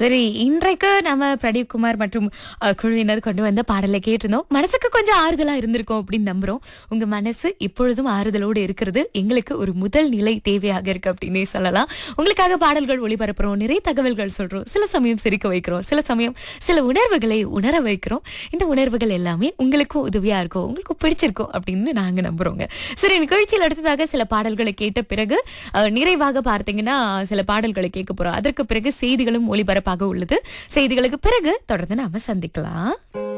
சரி இன்றைக்கு நம்ம பிரதீப் குமார் மற்றும் அஹ், குழுவினர் கொண்டு வந்த பாடலை கேட்டிருந்தோம் மனசுக்கு கொஞ்சம் ஆறுதலா இருந்திருக்கும் அப்படின்னு நம்புறோம் உங்க மனசு இப்பொழுதும் ஆறுதலோடு இருக்கிறது எங்களுக்கு ஒரு முதல் நிலை தேவையாக இருக்கு அப்படின்னே சொல்லலாம் உங்களுக்காக பாடல்கள் ஒளிபரப்புறோம் நிறைய தகவல்கள் சொல்றோம் சில சமயம் சிரிக்க வைக்கிறோம் சில சமயம் சில உணர்வுகளை உணர வைக்கிறோம் இந்த உணர்வுகள் எல்லாமே உங்களுக்கும் உதவியா இருக்கும் உங்களுக்கு பிடிச்சிருக்கும் அப்படின்னு நாங்க நம்புறோங்க சரி நிகழ்ச்சியில் அடுத்ததாக சில பாடல்களை கேட்ட பிறகு அஹ், நிறைவாக பார்த்தீங்கன்னா சில பாடல்களை கேட்க போறோம் அதற்கு பிறகு செய்திகளும் ஒளிபரப்பாக உள்ளது செய்திகளுக்கு பிறகு தொடர்ந்து நாம சந்திக்கலாம்